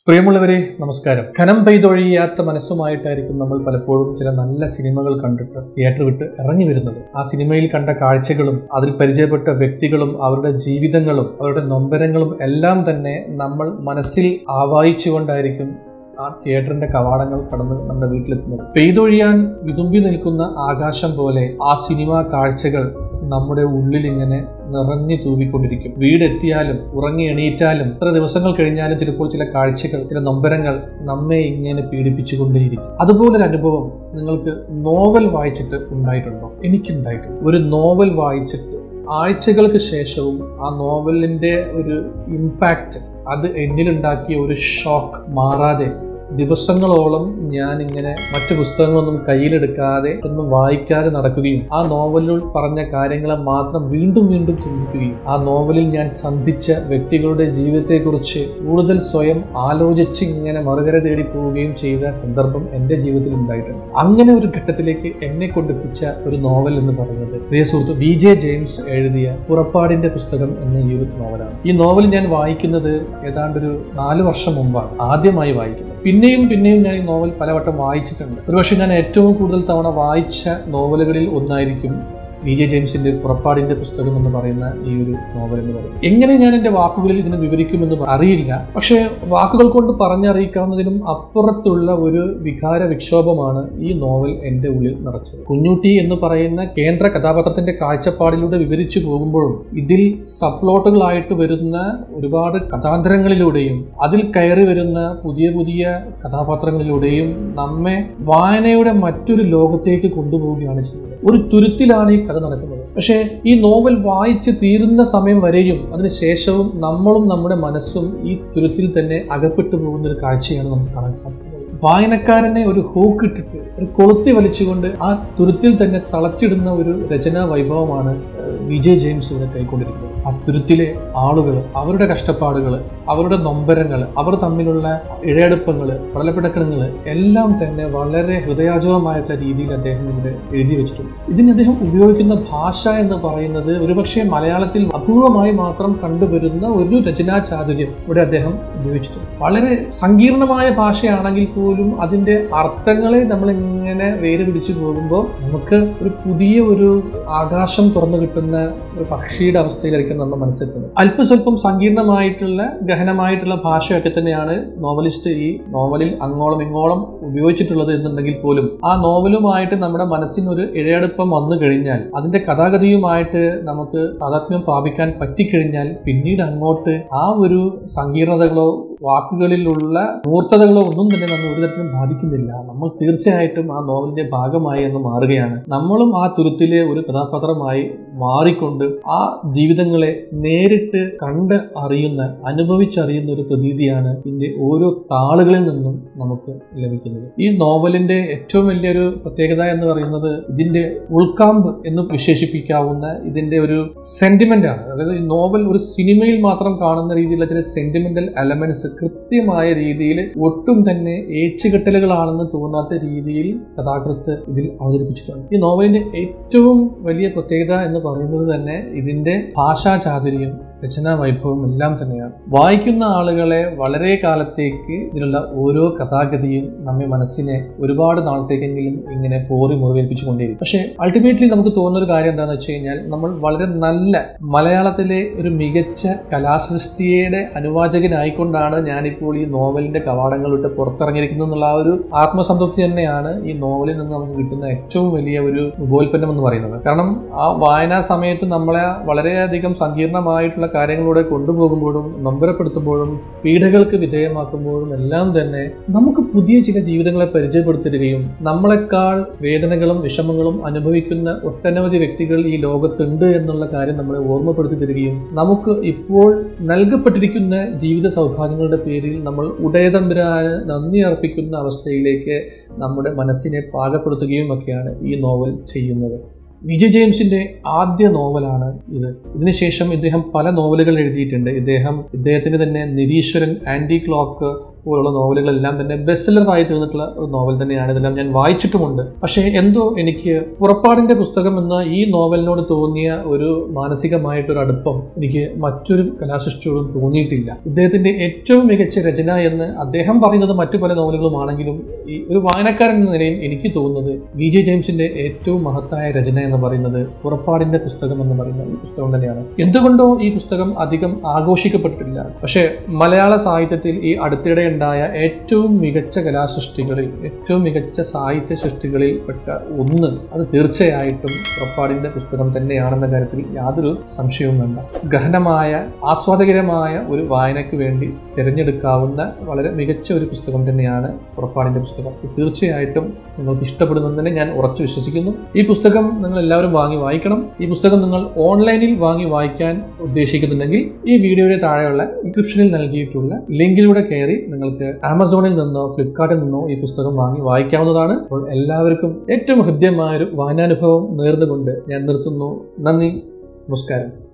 പ്രിയമുള്ളവരെ നമസ്കാരം ഖനം പെയ്തൊഴിയാത്ത മനസ്സുമായിട്ടായിരിക്കും നമ്മൾ പലപ്പോഴും ചില നല്ല സിനിമകൾ കണ്ടിട്ട് തിയേറ്റർ വിട്ട് ഇറങ്ങി വരുന്നത് ആ സിനിമയിൽ കണ്ട കാഴ്ചകളും അതിൽ പരിചയപ്പെട്ട വ്യക്തികളും അവരുടെ ജീവിതങ്ങളും അവരുടെ നൊമ്പരങ്ങളും എല്ലാം തന്നെ നമ്മൾ മനസ്സിൽ ആവാഹിച്ചുകൊണ്ടായിരിക്കും ആ തിയേറ്ററിന്റെ കവാടങ്ങൾ കടന്ന് നമ്മുടെ വീട്ടിലെത്തുന്നത് പെയ്തൊഴിയാൻ വിതുമ്പി നിൽക്കുന്ന ആകാശം പോലെ ആ സിനിമാ കാഴ്ചകൾ നമ്മുടെ ഉള്ളിൽ ഇങ്ങനെ നിറഞ്ഞു തൂവിക്കൊണ്ടിരിക്കും വീടെത്തിയാലും ഉറങ്ങി എണീറ്റാലും എത്ര ദിവസങ്ങൾ കഴിഞ്ഞാലും ചിലപ്പോൾ ചില കാഴ്ചകൾ ചില നൊമ്പരങ്ങൾ നമ്മെ ഇങ്ങനെ പീഡിപ്പിച്ചുകൊണ്ടേയിരിക്കും അതുപോലൊരു അനുഭവം നിങ്ങൾക്ക് നോവൽ വായിച്ചിട്ട് ഉണ്ടായിട്ടുണ്ടോ എനിക്കുണ്ടായിട്ടുണ്ട് ഒരു നോവൽ വായിച്ചിട്ട് ആഴ്ചകൾക്ക് ശേഷവും ആ നോവലിന്റെ ഒരു ഇമ്പാക്റ്റ് അത് എന്നിലുണ്ടാക്കിയ ഒരു ഷോക്ക് മാറാതെ ദിവസങ്ങളോളം ഞാൻ ഇങ്ങനെ മറ്റു പുസ്തകങ്ങളൊന്നും കയ്യിലെടുക്കാതെ ഒന്നും വായിക്കാതെ നടക്കുകയും ആ നോവലിൽ പറഞ്ഞ കാര്യങ്ങളെ മാത്രം വീണ്ടും വീണ്ടും ചിന്തിക്കുകയും ആ നോവലിൽ ഞാൻ സന്ധിച്ച വ്യക്തികളുടെ ജീവിതത്തെക്കുറിച്ച് കൂടുതൽ സ്വയം ആലോചിച്ച് ഇങ്ങനെ മറുകര തേടി പോവുകയും ചെയ്ത സന്ദർഭം എൻ്റെ ജീവിതത്തിൽ ഉണ്ടായിട്ടുണ്ട് അങ്ങനെ ഒരു ഘട്ടത്തിലേക്ക് എന്നെ കൊണ്ടെത്തിച്ച ഒരു നോവൽ എന്ന് പറയുന്നത് പ്രിയ സുഹൃത്ത് വി ജെ ജെയിംസ് എഴുതിയ പുറപ്പാടിന്റെ പുസ്തകം എന്ന ഈ ഒരു നോവലാണ് ഈ നോവൽ ഞാൻ വായിക്കുന്നത് ഏതാണ്ടൊരു നാല് വർഷം മുമ്പാണ് ആദ്യമായി വായിക്കുന്നത് പിന്നെയും പിന്നെയും ഞാൻ ഈ നോവൽ പലവട്ടം വായിച്ചിട്ടുണ്ട് ഒരുപക്ഷെ ഞാൻ ഏറ്റവും കൂടുതൽ തവണ വായിച്ച നോവലുകളിൽ ഒന്നായിരിക്കും വി ജെ ജെയിംസിന്റെ പുറപ്പാടിന്റെ പുസ്തകം എന്ന് പറയുന്ന ഈ ഒരു നോവൽ എന്ന് പറയുന്നത് എങ്ങനെ ഞാൻ എൻ്റെ വാക്കുകളിൽ ഇതിനെ വിവരിക്കുമെന്ന് അറിയില്ല പക്ഷേ വാക്കുകൾ കൊണ്ട് പറഞ്ഞറിയിക്കാവുന്നതിനും അപ്പുറത്തുള്ള ഒരു വികാര വിക്ഷോഭമാണ് ഈ നോവൽ എൻ്റെ ഉള്ളിൽ നിറച്ചത് കുഞ്ഞുട്ടി എന്ന് പറയുന്ന കേന്ദ്ര കഥാപാത്രത്തിന്റെ കാഴ്ചപ്പാടിലൂടെ വിവരിച്ചു പോകുമ്പോഴും ഇതിൽ സബ്പ്ലോട്ടുകളായിട്ട് വരുന്ന ഒരുപാട് കഥാന്തരങ്ങളിലൂടെയും അതിൽ കയറി വരുന്ന പുതിയ പുതിയ കഥാപാത്രങ്ങളിലൂടെയും നമ്മെ വായനയുടെ മറ്റൊരു ലോകത്തേക്ക് കൊണ്ടുപോവുകയാണ് ചെയ്യുന്നത് ഒരു തുരുത്തിലാണ് ഈ കഥ നടക്കുന്നത് പക്ഷേ ഈ നോവൽ വായിച്ച് തീരുന്ന സമയം വരെയും അതിനുശേഷവും നമ്മളും നമ്മുടെ മനസ്സും ഈ തുരുത്തിൽ തന്നെ അകപ്പെട്ടു പോകുന്ന ഒരു കാഴ്ചയാണ് നമുക്ക് കാണാൻ സാധിക്കുന്നത് വായനക്കാരനെ ഒരു ഹൂക്ക് ഇട്ടിട്ട് ഒരു കൊളുത്തി വലിച്ചുകൊണ്ട് ആ തുരുത്തിൽ തന്നെ തളച്ചിടുന്ന ഒരു രചനാ വൈഭവമാണ് വിജയ് ജെയിംസ് ഇവിടെ കൈക്കൊണ്ടിരിക്കുന്നത് ആ തുരുത്തിലെ ആളുകൾ അവരുടെ കഷ്ടപ്പാടുകൾ അവരുടെ നൊമ്പരങ്ങൾ അവർ തമ്മിലുള്ള ഇഴയെടുപ്പങ്ങൾ പ്രളയപ്പിടക്കണങ്ങൾ എല്ലാം തന്നെ വളരെ ഹൃദയാചകമായിട്ടുള്ള രീതിയിൽ അദ്ദേഹം ഇവിടെ എഴുതി വെച്ചിട്ടുണ്ട് ഇതിന് അദ്ദേഹം ഉപയോഗിക്കുന്ന ഭാഷ എന്ന് പറയുന്നത് ഒരുപക്ഷെ മലയാളത്തിൽ അപൂർവമായി മാത്രം കണ്ടുവരുന്ന ഒരു രചനാ ചാതുര്യം ഇവിടെ അദ്ദേഹം ഉപയോഗിച്ചിട്ടുണ്ട് വളരെ സങ്കീർണമായ ഭാഷയാണെങ്കിൽ പോലും അതിന്റെ അർത്ഥങ്ങളെ നമ്മൾ ഇങ്ങനെ വേര് പിടിച്ചു പോകുമ്പോൾ നമുക്ക് ഒരു പുതിയ ഒരു ആകാശം തുറന്നു കിട്ടുന്ന ഒരു പക്ഷിയുടെ അവസ്ഥയിലായിരിക്കും നമ്മൾ മനസ്സിലെത്തുന്നത് അല്പസ്വല്പം സങ്കീർണമായിട്ടുള്ള ഗഹനമായിട്ടുള്ള ഭാഷയൊക്കെ തന്നെയാണ് നോവലിസ്റ്റ് ഈ നോവലിൽ അങ്ങോളം ഇങ്ങോളം ഉപയോഗിച്ചിട്ടുള്ളത് എന്നുണ്ടെങ്കിൽ പോലും ആ നോവലുമായിട്ട് നമ്മുടെ മനസ്സിനൊരു ഇഴയടുപ്പം വന്നു കഴിഞ്ഞാൽ അതിന്റെ കഥാഗതിയുമായിട്ട് നമുക്ക് താതാത്മ്യം പ്രാപിക്കാൻ പറ്റിക്കഴിഞ്ഞാൽ പിന്നീട് അങ്ങോട്ട് ആ ഒരു സങ്കീർണതകളോ വാക്കുകളിലുള്ള മൂർത്തതകളോ ഒന്നും തന്നെ നമ്മൾ ഒരു തരത്തിലും ബാധിക്കുന്നില്ല നമ്മൾ തീർച്ചയായിട്ടും ആ നോവലിന്റെ ഭാഗമായി എന്ന് മാറുകയാണ് നമ്മളും ആ തുരുത്തിലെ ഒരു കഥാപാത്രമായി മാറിക്കൊണ്ട് ആ ജീവിതങ്ങളെ നേരിട്ട് കണ്ട് അറിയുന്ന അനുഭവിച്ചറിയുന്ന ഒരു പ്രതീതിയാണ് ഇതിന്റെ ഓരോ താളുകളിൽ നിന്നും നമുക്ക് ലഭിക്കുന്നത് ഈ നോവലിന്റെ ഏറ്റവും വലിയൊരു പ്രത്യേകത എന്ന് പറയുന്നത് ഇതിന്റെ ഉൾക്കാമ്പ് എന്ന് വിശേഷിപ്പിക്കാവുന്ന ഇതിന്റെ ഒരു സെന്റിമെന്റ് ആണ് അതായത് ഈ നോവൽ ഒരു സിനിമയിൽ മാത്രം കാണുന്ന രീതിയിലുള്ള ചില സെന്റിമെന്റൽ എലമെന്റ്സ് കൃത്യമായ രീതിയിൽ ഒട്ടും തന്നെ ഏച്ചുകെട്ടലുകളാണെന്ന് തോന്നാത്ത രീതിയിൽ കഥാകൃത്ത് ഇതിൽ അവതരിപ്പിച്ചിട്ടുണ്ട് ഈ നോവലിന്റെ ഏറ്റവും വലിയ പ്രത്യേകത എന്ന് പറയുന്നത് തന്നെ ഇതിന്റെ ഭാഷാ ചാതുര്യം രചനാ വൈഭവം എല്ലാം തന്നെയാണ് വായിക്കുന്ന ആളുകളെ വളരെ കാലത്തേക്ക് ഇതിലുള്ള ഓരോ കഥാഗതിയും നമ്മെ മനസ്സിനെ ഒരുപാട് നാളത്തേക്കെങ്കിലും ഇങ്ങനെ പോറി മുറിവേൽപ്പിച്ചുകൊണ്ടേയിരിക്കും പക്ഷേ അൾട്ടിമേറ്റ്ലി നമുക്ക് തോന്നുന്ന ഒരു കാര്യം എന്താണെന്ന് വെച്ച് കഴിഞ്ഞാൽ നമ്മൾ വളരെ നല്ല മലയാളത്തിലെ ഒരു മികച്ച കലാസൃഷ്ടിയുടെ അനുവാചകനായിക്കൊണ്ടാണ് ഞാനിപ്പോൾ ഈ നോവലിന്റെ കവാടങ്ങൾ വിട്ട് പുറത്തിറങ്ങിയിരിക്കുന്നത് എന്നുള്ള ആ ഒരു ആത്മസംതൃപ്തി തന്നെയാണ് ഈ നോവലിൽ നിന്ന് നമുക്ക് കിട്ടുന്ന ഏറ്റവും വലിയ ഒരു ഉപോൽപ്പന്നം എന്ന് പറയുന്നത് കാരണം ആ വായനാ സമയത്ത് നമ്മളെ വളരെയധികം സങ്കീർണമായിട്ടുള്ള കാര്യങ്ങളിലൂടെ കൊണ്ടുപോകുമ്പോഴും നൊമ്പരപ്പെടുത്തുമ്പോഴും പീഡകൾക്ക് വിധേയമാക്കുമ്പോഴും എല്ലാം തന്നെ നമുക്ക് പുതിയ ചില ജീവിതങ്ങളെ പരിചയപ്പെടുത്തിടുകയും നമ്മളെക്കാൾ വേദനകളും വിഷമങ്ങളും അനുഭവിക്കുന്ന ഒട്ടനവധി വ്യക്തികൾ ഈ ലോകത്തുണ്ട് എന്നുള്ള കാര്യം നമ്മളെ ഓർമ്മപ്പെടുത്തി തരികയും നമുക്ക് ഇപ്പോൾ നൽകപ്പെട്ടിരിക്കുന്ന ജീവിത സൗഭാഗ്യങ്ങളുടെ പേരിൽ നമ്മൾ ഉടയതമ്പുരാന് നന്ദി അർപ്പിക്കുന്ന അവസ്ഥയിലേക്ക് നമ്മുടെ മനസ്സിനെ പാകപ്പെടുത്തുകയും ഒക്കെയാണ് ഈ നോവൽ ചെയ്യുന്നത് വിജയ് ജെയിംസിന്റെ ആദ്യ നോവലാണ് ഇത് ഇതിനുശേഷം ഇദ്ദേഹം പല നോവലുകൾ എഴുതിയിട്ടുണ്ട് ഇദ്ദേഹം ഇദ്ദേഹത്തിന് തന്നെ നിരീശ്വരൻ ആന്റി ക്ലോക്ക് പോലുള്ള നോവലുകളെല്ലാം തന്നെ ബെസ്റ്റലറായി തീർന്നിട്ടുള്ള ഒരു നോവൽ തന്നെയാണ് ഇതെല്ലാം ഞാൻ വായിച്ചിട്ടുമുണ്ട് പക്ഷേ എന്തോ എനിക്ക് പുറപ്പാടിന്റെ പുസ്തകം എന്ന ഈ നോവലിനോട് തോന്നിയ ഒരു മാനസികമായിട്ടൊരു അടുപ്പം എനിക്ക് മറ്റൊരു കലാസൃഷ്ടിയോടും തോന്നിയിട്ടില്ല ഇദ്ദേഹത്തിന്റെ ഏറ്റവും മികച്ച രചന എന്ന് അദ്ദേഹം പറയുന്നത് മറ്റു പല നോവലുകളുമാണെങ്കിലും ഈ ഒരു വായനക്കാരൻ എന്ന നിലയിൽ എനിക്ക് തോന്നുന്നത് വി ജെ ജെയിംസിന്റെ ഏറ്റവും മഹത്തായ രചന എന്ന് പറയുന്നത് പുറപ്പാടിന്റെ പുസ്തകം എന്ന് പറയുന്ന ഈ പുസ്തകം തന്നെയാണ് എന്തുകൊണ്ടോ ഈ പുസ്തകം അധികം ആഘോഷിക്കപ്പെട്ടിട്ടില്ല പക്ഷേ മലയാള സാഹിത്യത്തിൽ ഈ അടുത്തിടെ ഉണ്ടായ ഏറ്റവും മികച്ച കലാസൃഷ്ടികളിൽ ഏറ്റവും മികച്ച സാഹിത്യ സൃഷ്ടികളിൽ പെട്ട ഒന്ന് അത് തീർച്ചയായിട്ടും പുറപ്പാടിന്റെ പുസ്തകം തന്നെയാണെന്ന കാര്യത്തിൽ യാതൊരു സംശയവും വേണ്ട ഗഹനമായ ആസ്വാദകരമായ ഒരു വായനയ്ക്ക് വേണ്ടി തിരഞ്ഞെടുക്കാവുന്ന വളരെ മികച്ച ഒരു പുസ്തകം തന്നെയാണ് പുറപ്പാടിന്റെ പുസ്തകം ഇത് തീർച്ചയായിട്ടും നിങ്ങൾക്ക് ഇഷ്ടപ്പെടുമെന്ന് തന്നെ ഞാൻ ഉറച്ചു വിശ്വസിക്കുന്നു ഈ പുസ്തകം നിങ്ങൾ എല്ലാവരും വാങ്ങി വായിക്കണം ഈ പുസ്തകം നിങ്ങൾ ഓൺലൈനിൽ വാങ്ങി വായിക്കാൻ ഉദ്ദേശിക്കുന്നുണ്ടെങ്കിൽ ഈ വീഡിയോയുടെ താഴെയുള്ള ഡിസ്ക്രിപ്ഷനിൽ നൽകിയിട്ടുള്ള ലിങ്കിലൂടെ കയറി നിങ്ങൾക്ക് ആമസോണിൽ നിന്നോ ഫ്ലിപ്കാർട്ടിൽ നിന്നോ ഈ പുസ്തകം വാങ്ങി വായിക്കാവുന്നതാണ് അപ്പോൾ എല്ലാവർക്കും ഏറ്റവും ഹൃദ്യമായ ഒരു വായനാനുഭവം നേർന്നുകൊണ്ട് ഞാൻ നിർത്തുന്നു നന്ദി നമസ്കാരം